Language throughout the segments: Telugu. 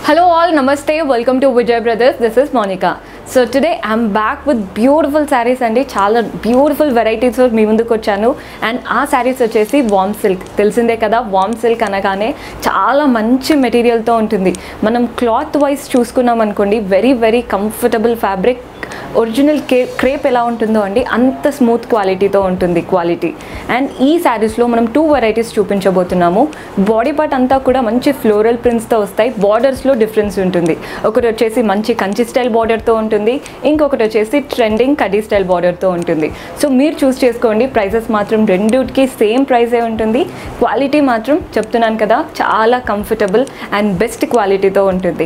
Hello all, namaste, welcome to Vijay Brothers. This is Monica. So today I'm back with beautiful saris అండి చాలా బ్యూటిఫుల్ వెరైటీస్ మీ ముందుకు వచ్చాను అండ్ ఆ శారీస్ వచ్చేసి వామ్ సిల్క్ తెలిసిందే కదా వామ్ సిల్క్ అనగానే చాలా మంచి మెటీరియల్తో ఉంటుంది మనం క్లాత్ వైజ్ చూసుకున్నాం అనుకోండి very very comfortable fabric original కే క్రేప్ ఎలా ఉంటుందో అండి అంత స్మూత్ క్వాలిటీతో ఉంటుంది క్వాలిటీ అండ్ ఈ శారీస్లో మనం టూ వెరైటీస్ చూపించబోతున్నాము బాడీ పార్ట్ అంతా కూడా మంచి ఫ్లోరల్ ప్రింట్స్తో వస్తాయి బార్డర్స్లో డిఫరెన్స్ ఉంటుంది ఒకటి వచ్చేసి మంచి కంచి స్టైల్ బార్డర్తో ఉంటుంది ఇంకొకటి వచ్చేసి ట్రెండింగ్ కడీ స్టైల్ బార్డర్తో ఉంటుంది సో మీరు చూస్ చేసుకోండి ప్రైసెస్ మాత్రం రెండుకి సేమ్ ప్రైజే ఉంటుంది క్వాలిటీ మాత్రం చెప్తున్నాను కదా చాలా కంఫర్టబుల్ అండ్ బెస్ట్ క్వాలిటీతో ఉంటుంది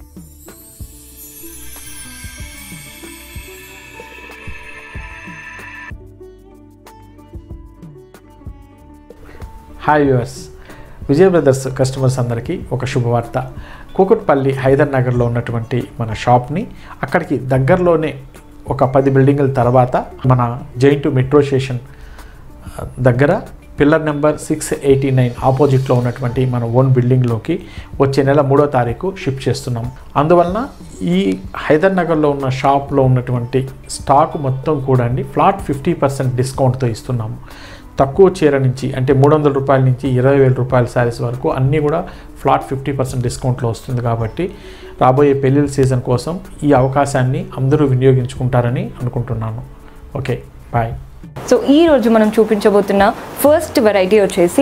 hi viewers Vijaya Brothers customers అందరికీ ఒక శుభవార్త కూకట్పల్లి హైదర్ నగర్లో ఉన్నటువంటి మన షాప్ని అక్కడికి దగ్గరలోనే ఒక పది బిల్డింగుల తర్వాత మన జైన్ టు మెట్రో స్టేషన్ ఆ, దగ్గర pillar number six eighty nine ఆపోజిట్లో ఉన్నటువంటి మన ఓన్ బిల్డింగ్లోకి వచ్చే నెల మూడో తారీఖు షిఫ్ట్ చేస్తున్నాం అందువలన ఈ హైదర్ నగర్లో ఉన్న షాప్లో ఉన్నటువంటి స్టాక్ మొత్తం కూడా అండి ఫ్లాట్ ఫిఫ్టీ పర్సెంట్ డిస్కౌంట్తో ఇస్తున్నాము తక్కువ చీర నుంచి అంటే మూడు వందల రూపాయల నుంచి ఇరవై వేల రూపాయల శారీస్ వరకు అన్నీ కూడా ఫ్లాట్ ఫిఫ్టీ పర్సెంట్ డిస్కౌంట్లో వస్తుంది కాబట్టి రాబోయే పెళ్ళిళ్ళ సీజన్ కోసం ఈ అవకాశాన్ని అందరూ వినియోగించుకుంటారని అనుకుంటున్నాను ఓకే బాయ్ సో ఈ రోజు మనం చూపించబోతున్న ఫస్ట్ వెరైటీ వచ్చేసి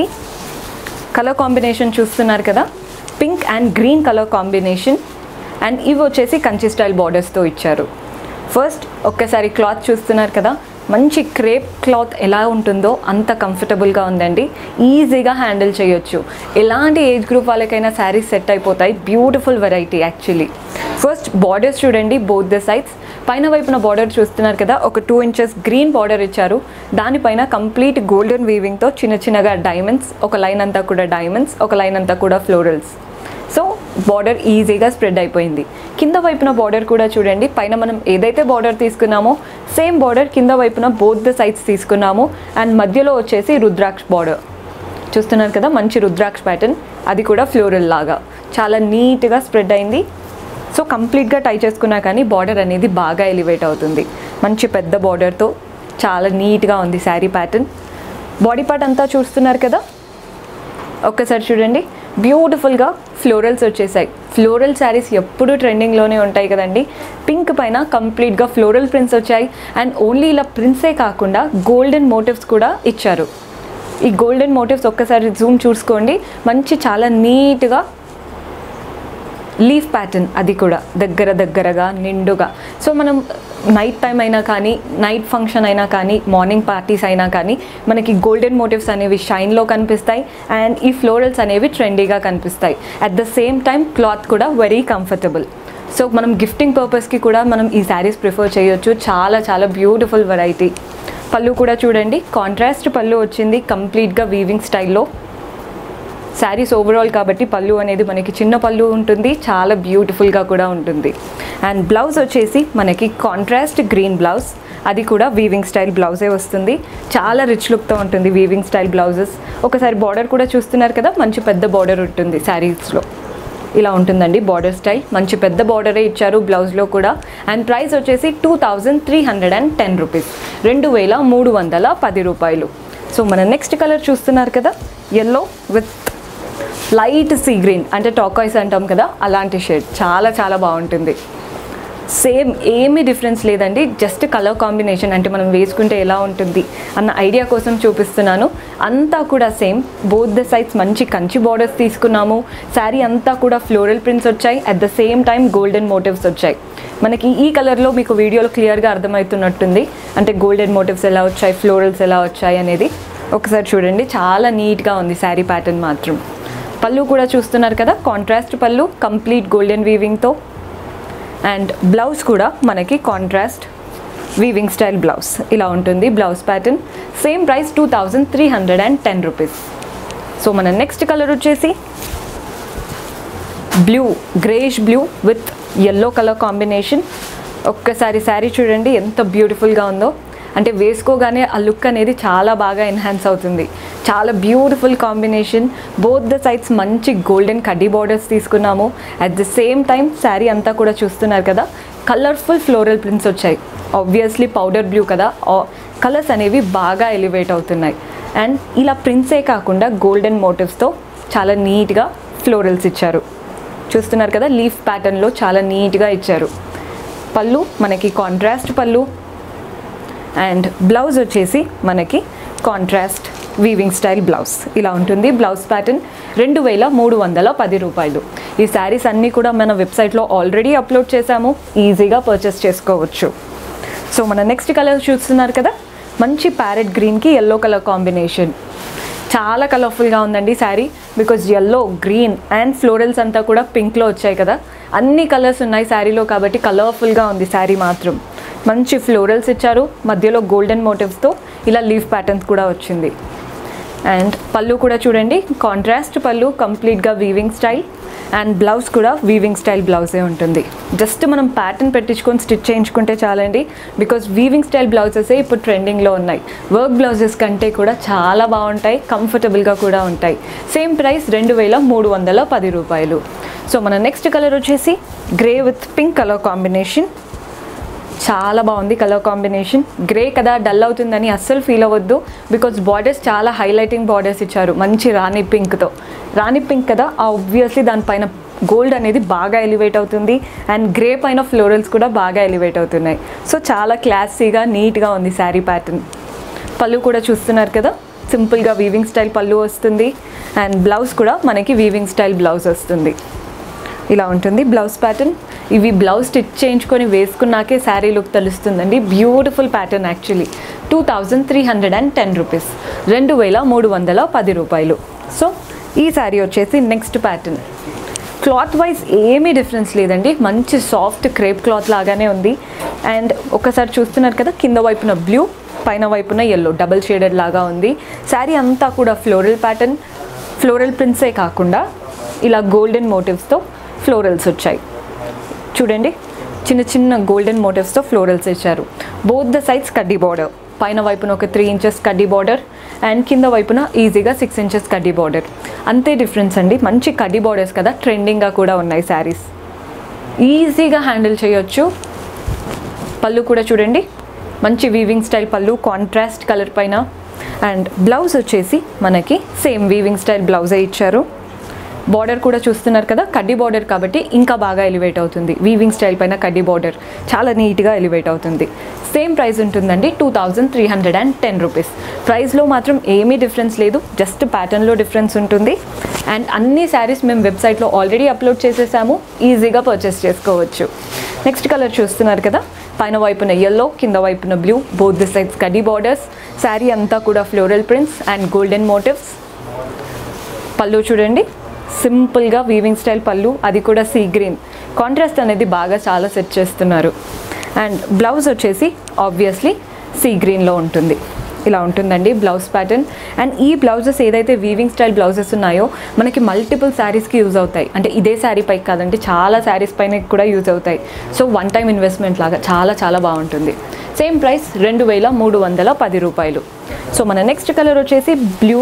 కలర్ కాంబినేషన్ చూస్తున్నారు కదా pink and green colour combination and ఇవి వచ్చేసి కంచి స్టైల్ బార్డర్స్తో ఇచ్చారు ఫస్ట్ ఒక్కసారి క్లాత్ చూస్తున్నారు కదా మంచి క్రేప్ క్లాత్ ఎలా ఉంటుందో అంత కంఫర్టబుల్గా ఉందండి ఈజీగా హ్యాండిల్ చేయొచ్చు ఎలాంటి ఏజ్ గ్రూప్ వాళ్ళకైనా శారీస్ సెట్ అయిపోతాయి beautiful variety actually first borders చూడండి బోత్ ద సైడ్స్ పైన వైపున బార్డర్ చూస్తున్నారు కదా ఒక టూ ఇంచెస్ గ్రీన్ బార్డర్ ఇచ్చారు దానిపైన కంప్లీట్ గోల్డెన్ వీవింగ్తో చిన్న చిన్నగా డైమండ్స్ ఒక లైన్ అంతా కూడా డైమండ్స్ ఒక లైన్ అంతా కూడా ఫ్లోరల్స్ సో బార్డర్ ఈజీగా స్ప్రెడ్ అయిపోయింది కింద వైపున బార్డర్ కూడా చూడండి పైన మనం ఏదైతే బార్డర్ తీసుకున్నామో సేమ్ బార్డర్ కింద వైపున బోత్ ద సైడ్స్ తీసుకున్నాము అండ్ మధ్యలో వచ్చేసి రుద్రాక్ష బార్డర్ చూస్తున్నారు కదా మంచి రుద్రాక్ష ప్యాటర్న్ అది కూడా ఫ్లోరల్ లాగా చాలా నీట్గా స్ప్రెడ్ అయింది సో కంప్లీట్గా టై చేసుకున్నా కానీ బార్డర్ అనేది బాగా ఎలివేట్ అవుతుంది మంచి పెద్ద బార్డర్తో చాలా నీట్గా ఉంది శారీ ప్యాటర్న్ బాడీ పార్ట్ అంతా చూస్తున్నారు కదా ఒక్కసారి చూడండి బ్యూటిఫుల్గా ఫ్లోరల్స్ వచ్చేసాయి ఫ్లోరల్ శారీస్ ఎప్పుడూ ట్రెండింగ్లోనే ఉంటాయి కదండి పింక్ పైన కంప్లీట్గా ఫ్లోరల్ ప్రింట్స్ వచ్చాయి అండ్ ఓన్లీ ఇలా ప్రింట్సే కాకుండా గోల్డెన్ మోటివ్స్ కూడా ఇచ్చారు ఈ గోల్డెన్ మోటివ్స్ ఒక్కసారి జూమ్ చూసుకోండి మంచి చాలా నీట్గా లీఫ్ ప్యాటర్న్ అది కూడా దగ్గర దగ్గరగా నిండుగా సో మనం నైట్ టైం అయినా కానీ నైట్ ఫంక్షన్ అయినా కానీ మార్నింగ్ పార్టీస్ అయినా కానీ మనకి గోల్డెన్ మోటివ్స్ అనేవి షైన్లో కనిపిస్తాయి అండ్ ఈ ఫ్లోరల్స్ అనేవి ట్రెండీగా కనిపిస్తాయి at the same time cloth కూడా వెరీ కంఫర్టబుల్ సో మనం గిఫ్టింగ్ పర్పస్కి కూడా మనం ఈ శారీస్ ప్రిఫర్ చేయొచ్చు చాలా చాలా బ్యూటిఫుల్ వెరైటీ పళ్ళు కూడా చూడండి కాంట్రాస్ట్ పళ్ళు వచ్చింది కంప్లీట్గా వీవింగ్ స్టైల్లో శారీస్ ఓవరాల్ కాబట్టి పళ్ళు అనేది మనకి చిన్న పళ్ళు ఉంటుంది చాలా బ్యూటిఫుల్గా కూడా ఉంటుంది అండ్ బ్లౌజ్ వచ్చేసి మనకి కాంట్రాస్ట్ గ్రీన్ బ్లౌజ్ అది కూడా వీవింగ్ స్టైల్ బ్లౌజే వస్తుంది చాలా రిచ్ లుక్తో ఉంటుంది వీవింగ్ స్టైల్ బ్లౌజెస్ ఒకసారి బార్డర్ కూడా చూస్తున్నారు కదా మంచి పెద్ద బార్డర్ ఉంటుంది శారీస్లో ఇలా ఉంటుందండి బార్డర్ స్టైల్ మంచి పెద్ద బార్డరే ఇచ్చారు బ్లౌజ్లో కూడా అండ్ ప్రైస్ వచ్చేసి two thousand three hundred and ten rupees రెండు వేల మూడు వందల పది రూపాయలు సో మన నెక్స్ట్ కలర్ చూస్తున్నారు కదా yellow with light sea green అంటే టాకాయిస్ అంటాం కదా అలాంటి షేడ్ చాలా చాలా బాగుంటుంది సేమ్ ఏమీ డిఫరెన్స్ లేదండి జస్ట్ కలర్ కాంబినేషన్ అంటే మనం వేసుకుంటే ఎలా ఉంటుంది అన్న ఐడియా కోసం చూపిస్తున్నాను అంతా కూడా సేమ్ బోత్ ద సైడ్స్ మంచి కంచి బార్డర్స్ తీసుకున్నాము శారీ అంతా కూడా ఫ్లోరల్ ప్రింట్స్ వచ్చాయి at the same time golden motifs వచ్చాయి మనకి ఈ కలర్లో మీకు వీడియోలో క్లియర్గా అర్థమవుతున్నట్టుంది అంటే గోల్డెన్ మోటివ్స్ ఎలా వచ్చాయి ఫ్లోరల్స్ ఎలా వచ్చాయి అనేది ఒకసారి చూడండి చాలా నీట్గా ఉంది శారీ ప్యాటర్న్ మాత్రం పళ్ళు కూడా చూస్తున్నారు కదా కాంట్రాస్ట్ పళ్ళు కంప్లీట్ గోల్డెన్ వీవింగ్తో అండ్ బ్లౌజ్ కూడా మనకి కాంట్రాస్ట్ వీవింగ్ స్టైల్ బ్లౌజ్ ఇలా ఉంటుంది blouse pattern same price two thousand three hundred and ten rupees so మన నెక్స్ట్ కలర్ వచ్చేసి blue greyish blue with yellow colour combination ఒక్కసారి శారీ చూడండి ఎంత బ్యూటిఫుల్గా ఉందో అంటే వేసుకోగానే ఆ లుక్ అనేది చాలా బాగా ఎన్హాన్స్ అవుతుంది చాలా beautiful combination both the sides మంచి గోల్డెన్ కడ్డీ బార్డర్స్ తీసుకున్నాము at the same time sari అంతా కూడా చూస్తున్నారు కదా కలర్ఫుల్ ఫ్లోరల్ ప్రింట్స్ వచ్చాయి ఆబ్వియస్లీ పౌడర్ బ్లూ కదా కలర్స్ అనేవి బాగా ఎలివేట్ అవుతున్నాయి అండ్ ఇలా ప్రింట్సే కాకుండా గోల్డెన్ మోటివ్స్తో చాలా నీట్గా ఫ్లోరల్స్ ఇచ్చారు చూస్తున్నారు కదా లీఫ్ ప్యాటర్న్లో చాలా నీట్గా ఇచ్చారు పళ్ళు మనకి కాంట్రాస్ట్ పళ్ళు అండ్ బ్లౌజ్ వచ్చేసి మనకి కాంట్రాస్ట్ వీవింగ్ స్టైల్ బ్లౌజ్ ఇలా ఉంటుంది బ్లౌజ్ ప్యాటర్న్ రెండు వేల మూడు వందల పది రూపాయలు ఈ శారీస్ అన్నీ కూడా మన వెబ్సైట్లో ఆల్రెడీ అప్లోడ్ చేశాము ఈజీగా పర్చేస్ చేసుకోవచ్చు సో మన నెక్స్ట్ కలర్ చూస్తున్నారు కదా మంచి ప్యారెట్ గ్రీన్కి ఎల్లో కలర్ కాంబినేషన్ చాలా కలర్ఫుల్గా ఉందండి sari because yellow green and florals అంతా కూడా పింక్లో వచ్చాయి కదా అన్ని కలర్స్ ఉన్నాయి శారీలో కాబట్టి కలర్ఫుల్గా ఉంది శారీ మాత్రం మంచి ఫ్లోరల్స్ ఇచ్చారు మధ్యలో గోల్డెన్ మోటివ్స్తో ఇలా లీఫ్ ప్యాటర్న్స్ కూడా వచ్చింది అండ్ పళ్ళు కూడా చూడండి కాంట్రాస్ట్ పళ్ళు కంప్లీట్గా వీవింగ్ స్టైల్ అండ్ బ్లౌజ్ కూడా వీవింగ్ స్టైల్ బ్లౌజే ఉంటుంది జస్ట్ మనం ప్యాటర్న్ పెట్టించుకొని స్టిచ్ చేయించుకుంటే చాలండి బికాజ్ వీవింగ్ స్టైల్ బ్లౌజెసే ఇప్పుడు ట్రెండింగ్లో ఉన్నాయి వర్క్ బ్లౌజెస్ కంటే కూడా చాలా బాగుంటాయి కంఫర్టబుల్గా కూడా ఉంటాయి సేమ్ ప్రైస్ రెండు వేల మూడు వందల పది రూపాయలు సో మన నెక్స్ట్ కలర్ వచ్చేసి grey with pink colour combination చాలా బాగుంది కలర్ కాంబినేషన్ గ్రే కదా డల్ అవుతుందని అస్సలు ఫీల్ అవ్వద్దు బికాజ్ బార్డర్స్ చాలా హైలైటింగ్ బార్డర్స్ ఇచ్చారు మంచి రాణి పింక్తో రాణి పింక్ కదా ఆబ్వియస్లీ దానిపైన గోల్డ్ అనేది బాగా ఎలివేట్ అవుతుంది అండ్ గ్రే పైన ఫ్లోరల్స్ కూడా బాగా ఎలివేట్ అవుతున్నాయి సో చాలా క్లాసీగా నీట్గా ఉంది శారీ ప్యాటర్న్ పళ్ళు కూడా చూస్తున్నారు కదా సింపుల్గా వీవింగ్ స్టైల్ పళ్ళు వస్తుంది అండ్ బ్లౌజ్ కూడా మనకి వీవింగ్ స్టైల్ బ్లౌజ్ వస్తుంది ఇలా ఉంటుంది బ్లౌజ్ ప్యాటర్న్ ఇవి బ్లౌజ్ స్టిచ్ చేయించుకొని వేసుకున్నాకే శారీ లుక్ తెలుస్తుందండి beautiful pattern actually two thousand three hundred and ten rupees రెండు వేల మూడు వందల పది రూపాయలు సో ఈ శారీ వచ్చేసి నెక్స్ట్ ప్యాటర్న్ క్లాత్ వైజ్ ఏమీ డిఫరెన్స్ లేదండి మంచి సాఫ్ట్ క్రేప్ క్లాత్ లాగానే ఉంది అండ్ ఒకసారి చూస్తున్నారు కదా కింద వైపున బ్లూ పైన వైపున ఎల్లో డబల్ షేడెడ్ లాగా ఉంది శారీ అంతా కూడా ఫ్లోరల్ ప్యాటర్న్ ఫ్లోరల్ ప్రింట్సే కాకుండా ఇలా గోల్డెన్ మోటివ్స్తో ఫ్లోరల్స్ వచ్చాయి చూడండి చిన్న చిన్న గోల్డెన్ మోటివ్స్తో ఫ్లోరల్స్ ఇచ్చారు బోత్ ద సైడ్స్ కడ్డీ బార్డర్ పైన వైపున ఒక త్రీ ఇంచెస్ కడ్డీ బార్డర్ అండ్ కింద వైపున ఈజీగా సిక్స్ ఇంచెస్ కడ్డీ బార్డర్ అంతే డిఫరెన్స్ అండి మంచి కడ్డీ బార్డర్స్ కదా ట్రెండింగ్గా కూడా ఉన్నాయి శారీస్ ఈజీగా హ్యాండిల్ చేయొచ్చు పళ్ళు కూడా చూడండి మంచి వీవింగ్ స్టైల్ పళ్ళు కాంట్రాస్ట్ కలర్ పైన అండ్ బ్లౌజ్ వచ్చేసి మనకి సేమ్ వీవింగ్ స్టైల్ బ్లౌజే ఇచ్చారు బార్డర్ కూడా చూస్తున్నారు కదా కడ్డీ బార్డర్ కాబట్టి ఇంకా బాగా ఎలివేట్ అవుతుంది వీవింగ్ స్టైల్ పైన కడ్డీ బార్డర్ చాలా నీట్గా ఎలివేట్ అవుతుంది సేమ్ ప్రైస్ ఉంటుందండి two thousand three hundred and ten rupees ప్రైస్లో మాత్రం ఏమీ డిఫరెన్స్ లేదు జస్ట్ ప్యాటర్న్లో డిఫరెన్స్ ఉంటుంది అండ్ అన్ని శారీస్ మేము వెబ్సైట్లో ఆల్రెడీ అప్లోడ్ చేసేసాము ఈజీగా పర్చేస్ చేసుకోవచ్చు నెక్స్ట్ కలర్ చూస్తున్నారు కదా పైన వైపున ఎల్లో కింద వైపున బ్లూ బోత్ ది సైడ్స్ కడ్డీ బార్డర్స్ శారీ అంతా కూడా floral prints and golden motifs పళ్ళు చూడండి సింపుల్గా వీవింగ్ స్టైల్ పళ్ళు అది కూడా సీ గ్రీన్ కాంట్రాస్ట్ అనేది బాగా చాలా సెట్ చేస్తున్నారు అండ్ బ్లౌజ్ వచ్చేసి ఆబ్వియస్లీ సీ గ్రీన్లో ఉంటుంది ఇలా ఉంటుందండి బ్లౌజ్ ప్యాటర్న్ అండ్ ఈ బ్లౌజెస్ ఏదైతే వీవింగ్ స్టైల్ బ్లౌజెస్ ఉన్నాయో మనకి మల్టిపుల్ శారీస్కి యూజ్ అవుతాయి అంటే ఇదే శారీ పైకి కాదంటే చాలా శారీస్ పైన కూడా యూజ్ అవుతాయి సో వన్ టైం ఇన్వెస్ట్మెంట్ లాగా చాలా చాలా బాగుంటుంది సేమ్ ప్రైస్ రెండు వేల మూడు వందల పది రూపాయలు సో మన నెక్స్ట్ కలర్ వచ్చేసి బ్లూ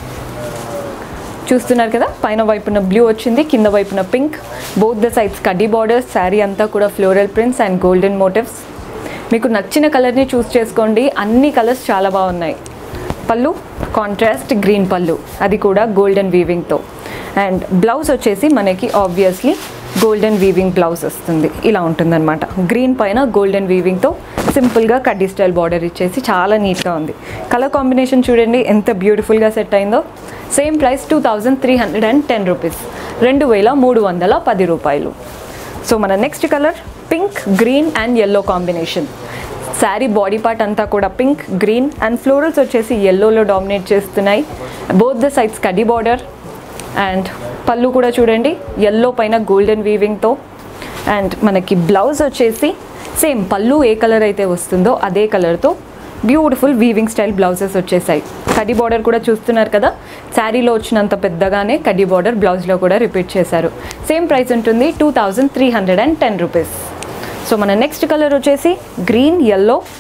చూస్తున్నారు కదా పైన వైపున బ్లూ వచ్చింది కింద వైపున పింక్ బోత్ ద సైడ్స్ కడ్డీ బార్డర్స్ శారీ అంతా కూడా floral prints and golden motifs మీకు నచ్చిన కలర్ని చూస్ చేసుకోండి అన్ని కలర్స్ చాలా బాగున్నాయి పళ్ళు కాంట్రాస్ట్ గ్రీన్ పళ్ళు అది కూడా గోల్డెన్ వీవింగ్తో అండ్ బ్లౌజ్ వచ్చేసి మనకి ఆబ్వియస్లీ గోల్డెన్ వీవింగ్ బ్లౌజ్ వస్తుంది ఇలా ఉంటుందన్నమాట గ్రీన్ పైన గోల్డెన్ వీవింగ్తో సింపుల్గా కడ్డీ స్టైల్ బార్డర్ ఇచ్చేసి చాలా నీట్గా ఉంది కలర్ కాంబినేషన్ చూడండి ఎంత బ్యూటిఫుల్గా సెట్ అయిందో same price two thousand three hundred and ten rupees రెండు వేల మూడు వందల పది రూపాయలు సో మన next colour pink green and yellow combination sari body part అంతా కూడా పింక్ గ్రీన్ అండ్ ఫ్లోరల్స్ వచ్చేసి ఎల్లోలో డామినేట్ చేస్తున్నాయి బోత్ ద సైడ్స్ కడ్డీ బార్డర్ అండ్ పళ్ళు కూడా చూడండి ఎల్లో పైన గోల్డెన్ వీవింగ్తో అండ్ మనకి బ్లౌజ్ వచ్చేసి సేమ్ పళ్ళు ఏ కలర్ అయితే వస్తుందో అదే కలర్తో బ్యూటిఫుల్ వీవింగ్ స్టైల్ బ్లౌజెస్ వచ్చేసాయి కడ్డీ బార్డర్ కూడా చూస్తున్నారు కదా శారీలో వచ్చినంత పెద్దగానే కడ్డీ బార్డర్ బ్లౌజ్లో కూడా రిపీట్ చేశారు సేమ్ ప్రైస్ ఉంటుంది two thousand three hundred and ten rupees so మన నెక్స్ట్ కలర్ వచ్చేసి green yellow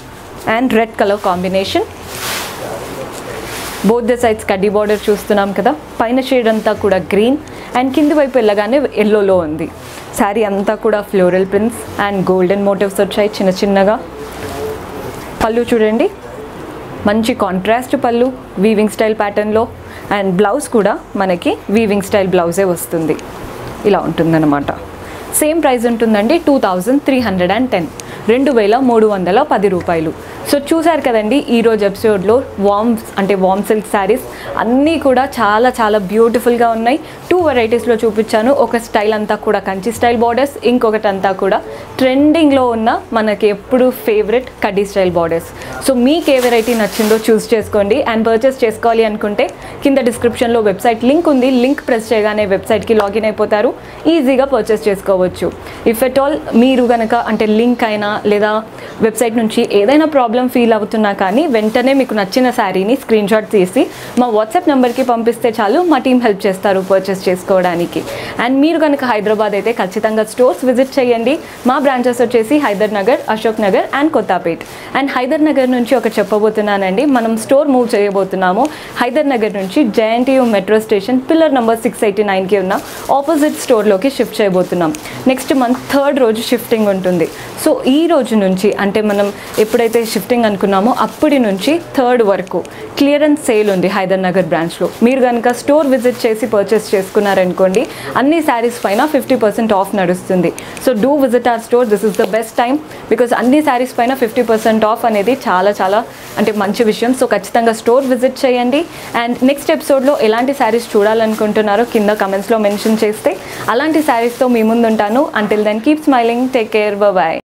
and red colour combination both the sides కడ్డీ బార్డర్ చూస్తున్నాం కదా పైన షేడ్ అంతా కూడా గ్రీన్ అండ్ కింది వైపు వెళ్ళగానే ఎల్లోలో ఉంది శారీ అంతా కూడా floral prints and golden motifs వచ్చాయి చిన్న చిన్నగా పళ్ళు చూడండి మంచి కాంట్రాస్ట్ పళ్ళు వీవింగ్ స్టైల్ ప్యాటర్న్లో అండ్ బ్లౌజ్ కూడా మనకి వీవింగ్ స్టైల్ బ్లౌజే వస్తుంది ఇలా ఉంటుందన్నమాట సేమ్ ప్రైస్ ఉంటుందండి two thousand three hundred and ten రెండు వేల మూడు వందల పది రూపాయలు సో చూసారు కదండి ఈరోజు ఎపిసోడ్లో వామ్స్ అంటే వామ్ సిల్క్ శారీస్ అన్నీ కూడా చాలా చాలా బ్యూటిఫుల్గా ఉన్నాయి టూ వెరైటీస్లో చూపించాను ఒక స్టైల్ అంతా కూడా కంచి స్టైల్ బార్డర్స్ ఇంకొకటి అంతా కూడా ట్రెండింగ్లో ఉన్న మనకి ఎప్పుడు ఫేవరెట్ కడ్డీ స్టైల్ బార్డర్స్ సో మీకు ఏ వెరైటీ నచ్చిందో చూస్ చేసుకోండి అండ్ పర్చేస్ చేసుకోవాలి అనుకుంటే కింద డిస్క్రిప్షన్లో వెబ్సైట్ లింక్ ఉంది లింక్ ప్రెస్ చేయగానే వెబ్సైట్కి లాగిన్ అయిపోతారు ఈజీగా పర్చేస్ చేసుకోవచ్చు ఇఫ్ ఎట్ ఆల్ మీరు కనుక అంటే లింక్ అయినా లేదా వెబ్సైట్ నుంచి ఏదైనా ప్రాబ్లం ఫీల్ అవుతున్నా కానీ వెంటనే మీకు నచ్చిన శారీని స్క్రీన్ షాట్ తీసి మా వాట్సాప్ నెంబర్కి పంపిస్తే చాలు మా టీం హెల్ప్ చేస్తారు పర్చేస్ చేసుకోవడానికి అండ్ మీరు కనుక హైదరాబాద్ అయితే ఖచ్చితంగా స్టోర్స్ విజిట్ చేయండి మా బ్రాంచెస్ వచ్చేసి హైదర్ నగర్ అశోక్ నగర్ అండ్ కొత్తపేట్ అండ్ హైదర్ నగర్ నుంచి ఒకటి చెప్పబోతున్నానండి మనం స్టోర్ మూవ్ చేయబోతున్నాము హైదర్ నగర్ నుంచి JNTU metro station pillar number six eighty నైన్కి ఉన్న ఆపోజిట్ స్టోర్లోకి షిఫ్ట్ చేయబోతున్నాం నెక్స్ట్ మంత్ థర్డ్ రోజు షిఫ్టింగ్ ఉంటుంది సో ఈ రోజు నుంచి అంటే మనం ఎప్పుడైతే షిఫ్టింగ్ అనుకున్నామో అప్పటి నుంచి థర్డ్ వరకు క్లియరెన్స్ సేల్ ఉంది హైదర్ నగర్ బ్రాంచ్లో మీరు కనుక స్టోర్ విజిట్ చేసి పర్చేస్ చేసుకున్నారనుకోండి అన్ని శారీస్ పైన ఫిఫ్టీ పర్సెంట్ ఆఫ్ నడుస్తుంది so do visit our store this is the best time because అన్ని శారీస్ పైన ఫిఫ్టీ పర్సెంట్ ఆఫ్ అనేది చాలా చాలా అంటే మంచి విషయం సో ఖచ్చితంగా స్టోర్ విజిట్ చేయండి అండ్ నెక్స్ట్ ఎపిసోడ్లో ఎలాంటి శారీస్ చూడాలనుకుంటున్నారో కింద కమెంట్స్లో మెన్షన్ చేస్తే అలాంటి శారీస్తో మీ ముందు ఉంటాను until then keep smiling take care bye